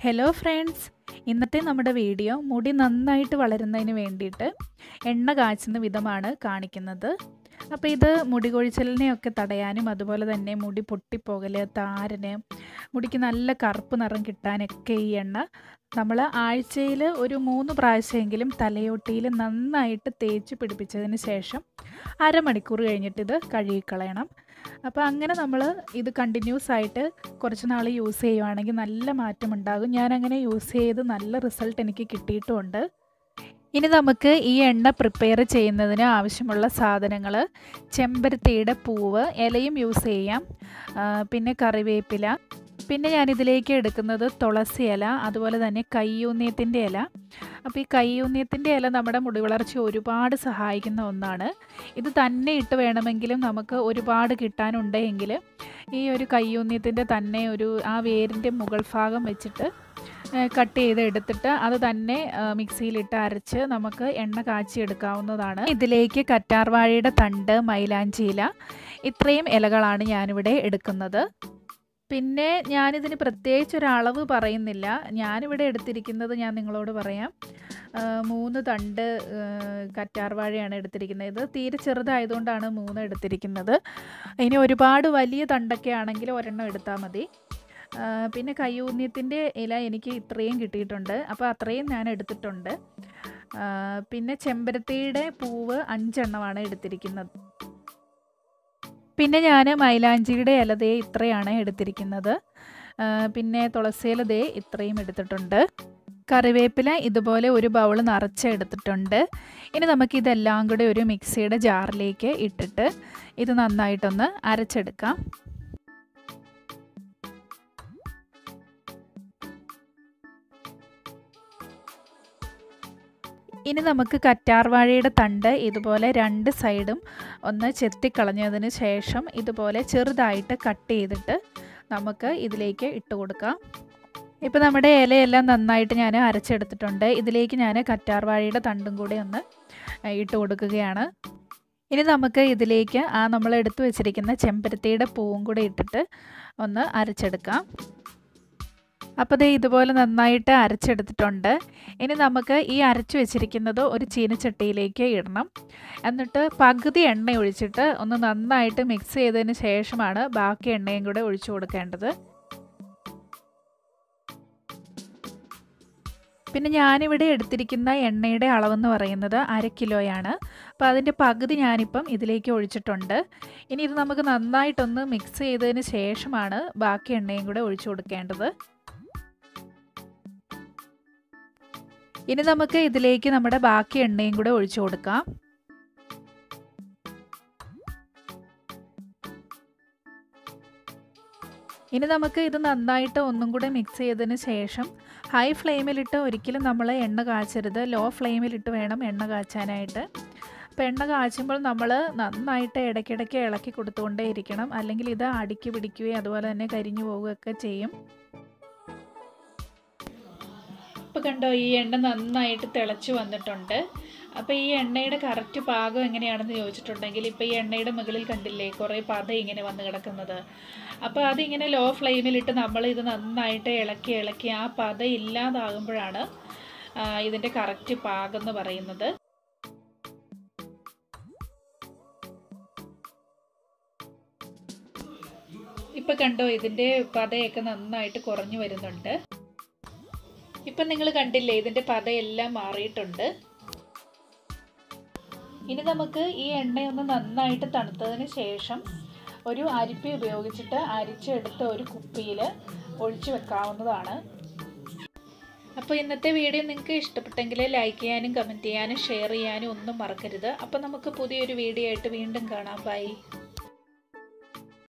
hello friends ഇന്നത്തെ നമ്മുടെ video മുടി നന്നായിട്ട് വളരുന്നതിന് വേണ്ടിയിട്ട് എണ്ണ കാച്ചുന്ന വിധമാണ് കാണിക്കുന്നത് അപ്പോൾ ഇത് മുടി കൊഴിച്ചലിനെയൊക്കെ തടയാനും അതുപോലെ തന്നെ മുടി പൊട്ടിപ്പോകൽ താരന് മുടിക്ക് നല്ല കറുപ്പ് നിറം കിട്ടാനൊക്കെ ഈ എണ്ണ നമ്മൾ ആഴ്ചയിൽ ഒരു മൂന്ന് പ്രാവശ്യമെങ്കിലും തലയോട്ടിയിൽ നന്നായിട്ട് തേച്ച് പിടിപ്പിച്ചതിന് ശേഷം അരമണിക്കൂർ കഴിഞ്ഞിട്ട് ഇത് കഴുകിക്കളയണം അപ്പോൾ അങ്ങനെ നമ്മൾ ഇത് കണ്ടിന്യൂസ് ആയിട്ട് കുറച്ച് നാൾ യൂസ് ചെയ്യുവാണെങ്കിൽ നല്ല മാറ്റം ഉണ്ടാകും ഞാൻ അങ്ങനെ യൂസ് ചെയ്ത് നല്ല റിസൾട്ട് എനിക്ക് കിട്ടിയിട്ടുമുണ്ട് ഇനി നമുക്ക് ഈ എണ്ണ പ്രിപ്പയർ ചെയ്യുന്നതിന് ആവശ്യമുള്ള സാധനങ്ങൾ ചെമ്പരത്തിയുടെ പൂവ് ഇലയും യൂസ് ചെയ്യാം പിന്നെ കറിവേപ്പില പിന്നെ ഞാനിതിലേക്ക് എടുക്കുന്നത് തുളസി ഇല അതുപോലെ തന്നെ കയ്യൂന്നിയത്തിൻ്റെ ഇല അപ്പോൾ ഈ കയ്യൂന്നിയത്തിൻ്റെ ഇല നമ്മുടെ മുടി വളർച്ച ഒരുപാട് സഹായിക്കുന്ന ഒന്നാണ് ഇത് തന്നെ ഇട്ട് വേണമെങ്കിലും നമുക്ക് ഒരുപാട് കിട്ടാനുണ്ടെങ്കിൽ ഈ ഒരു കയ്യൂന്നിയത്തിൻ്റെ തന്നെ ഒരു ആ വേരിൻ്റെ മുകൾ ഭാഗം വെച്ചിട്ട് കട്ട് ചെയ്ത് എടുത്തിട്ട് അത് തന്നെ മിക്സിയിലിട്ട് അരച്ച് നമുക്ക് എണ്ണ കാച്ചിയെടുക്കാവുന്നതാണ് ഇതിലേക്ക് കറ്റാർവാഴയുടെ തണ്ട് മൈലാഞ്ചിയില ഇത്രയും ഇലകളാണ് ഞാനിവിടെ എടുക്കുന്നത് പിന്നെ ഞാനിതിന് പ്രത്യേകിച്ച് ഒരു അളവ് പറയുന്നില്ല ഞാനിവിടെ എടുത്തിരിക്കുന്നത് ഞാൻ നിങ്ങളോട് പറയാം മൂന്ന് തണ്ട് കറ്റാർവാഴയാണ് എടുത്തിരിക്കുന്നത് ഇത് തീരെ ചെറുതായതുകൊണ്ടാണ് മൂന്ന് എടുത്തിരിക്കുന്നത് ഇനി ഒരുപാട് വലിയ തണ്ടൊക്കെ ആണെങ്കിൽ ഒരെണ്ണം എടുത്താൽ മതി പിന്നെ കയ്യൂന്യത്തിൻ്റെ ഇല എനിക്ക് ഇത്രയും കിട്ടിയിട്ടുണ്ട് അപ്പോൾ അത്രയും ഞാൻ എടുത്തിട്ടുണ്ട് പിന്നെ ചെമ്പരത്തിയുടെ പൂവ് അഞ്ചെണ്ണമാണ് എടുത്തിരിക്കുന്നത് പിന്നെ ഞാൻ മൈലാഞ്ചിയുടെ ഇല ദേ ഇത്രയാണ് എടുത്തിരിക്കുന്നത് പിന്നെ തുളസിയില ദേ ഇത്രയും എടുത്തിട്ടുണ്ട് കറിവേപ്പില ഇതുപോലെ ഒരു ബൗൾ നിറച്ച് എടുത്തിട്ടുണ്ട് ഇനി നമുക്കിതെല്ലാം കൂടെ ഒരു മിക്സിയുടെ ജാറിലേക്ക് ഇട്ടിട്ട് ഇത് നന്നായിട്ടൊന്ന് അരച്ചെടുക്കാം ഇനി നമുക്ക് കറ്റാർവാഴയുടെ തണ്ട് ഇതുപോലെ രണ്ട് സൈഡും ഒന്ന് ചെത്തിക്കളഞ്ഞതിന് ശേഷം ഇതുപോലെ ചെറുതായിട്ട് കട്ട് ചെയ്തിട്ട് നമുക്ക് ഇതിലേക്ക് ഇട്ട് കൊടുക്കാം ഇപ്പോൾ നമ്മുടെ ഇലയെല്ലാം നന്നായിട്ട് ഞാൻ അരച്ചെടുത്തിട്ടുണ്ട് ഇതിലേക്ക് ഞാൻ കറ്റാർവാഴയുടെ തണ്ടും കൂടി ഒന്ന് ഇട്ട് കൊടുക്കുകയാണ് ഇനി നമുക്ക് ഇതിലേക്ക് ആ നമ്മൾ എടുത്തു വെച്ചിരിക്കുന്ന ചെമ്പരത്തിയുടെ പൂവും കൂടി ഇട്ടിട്ട് ഒന്ന് അരച്ചെടുക്കാം അപ്പോൾ ദേ ഇതുപോലെ നന്നായിട്ട് അരച്ചെടുത്തിട്ടുണ്ട് ഇനി നമുക്ക് ഈ അരച്ചു വെച്ചിരിക്കുന്നത് ഒരു ചീനച്ചട്ടിയിലേക്ക് ഇടണം എന്നിട്ട് പകുതി എണ്ണ ഒഴിച്ചിട്ട് ഒന്ന് നന്നായിട്ട് മിക്സ് ചെയ്തതിന് ശേഷമാണ് ബാക്കി എണ്ണയും കൂടെ ഒഴിച്ചു കൊടുക്കേണ്ടത് പിന്നെ ഞാനിവിടെ എടുത്തിരിക്കുന്ന എണ്ണയുടെ അളവെന്ന് പറയുന്നത് അര കിലോയാണ് അപ്പോൾ അതിൻ്റെ പകുതി ഞാനിപ്പം ഇതിലേക്ക് ഒഴിച്ചിട്ടുണ്ട് ഇനി ഇത് നമുക്ക് നന്നായിട്ടൊന്ന് മിക്സ് ചെയ്തതിന് ശേഷമാണ് ബാക്കി എണ്ണയും കൂടെ ഒഴിച്ചു കൊടുക്കേണ്ടത് ഇനി നമുക്ക് ഇതിലേക്ക് നമ്മുടെ ബാക്കി എണ്ണയും കൂടെ ഒഴിച്ചു കൊടുക്കാം ഇനി നമുക്ക് ഇത് നന്നായിട്ട് ഒന്നും കൂടെ മിക്സ് ചെയ്തതിന് ശേഷം ഹൈ ഫ്ലെയിമിലിട്ട് ഒരിക്കലും നമ്മൾ എണ്ണ കാച്ചരുത് ലോ ഫ്ലെയിമിലിട്ട് വേണം എണ്ണ കാച്ചാനായിട്ട് അപ്പോൾ എണ്ണ കാച്ചുമ്പോൾ നമ്മൾ നന്നായിട്ട് ഇടയ്ക്കിടയ്ക്ക് ഇളക്കി കൊടുത്തുകൊണ്ടേ ഇരിക്കണം അല്ലെങ്കിൽ ഇത് അടുക്കി പിടിക്കുകയും അതുപോലെ തന്നെ കരിഞ്ഞു പോവുകയൊക്കെ ചെയ്യും ഇപ്പോൾ കണ്ടോ ഈ എണ്ണ നന്നായിട്ട് തിളച്ച് വന്നിട്ടുണ്ട് അപ്പോൾ ഈ എണ്ണയുടെ കറക്റ്റ് പാകം എങ്ങനെയാണെന്ന് ചോദിച്ചിട്ടുണ്ടെങ്കിൽ ഇപ്പോൾ ഈ എണ്ണയുടെ മുകളിൽ കണ്ടില്ലേ കുറേ പത ഇങ്ങനെ വന്ന് കിടക്കുന്നത് അപ്പോൾ അതിങ്ങനെ ലോ ഫ്ലെയിമിലിട്ട് നമ്മൾ ഇത് നന്നായിട്ട് ഇളക്കി ഇളക്കി ആ പത ഇല്ലാതാകുമ്പോഴാണ് ഇതിൻ്റെ കറക്റ്റ് പാകം എന്ന് പറയുന്നത് ഇപ്പം കണ്ടോ ഇതിൻ്റെ പതയൊക്കെ നന്നായിട്ട് കുറഞ്ഞു വരുന്നുണ്ട് ഇപ്പം നിങ്ങൾ കണ്ടില്ലേ ഇതിൻ്റെ പതയെല്ലാം മാറിയിട്ടുണ്ട് ഇനി നമുക്ക് ഈ എണ്ണയൊന്ന് നന്നായിട്ട് തണുത്തതിന് ശേഷം ഒരു അരിപ്പി ഉപയോഗിച്ചിട്ട് അരിച്ചെടുത്ത ഒരു കുപ്പിയിൽ ഒഴിച്ചു വെക്കാവുന്നതാണ് അപ്പോൾ ഇന്നത്തെ വീഡിയോ നിങ്ങൾക്ക് ഇഷ്ടപ്പെട്ടെങ്കിൽ ലൈക്ക് ചെയ്യാനും കമൻറ്റ് ചെയ്യാനും ഷെയർ ചെയ്യാനും ഒന്നും മറക്കരുത് അപ്പോൾ നമുക്ക് പുതിയൊരു വീഡിയോ ആയിട്ട് വീണ്ടും കാണാം ബൈ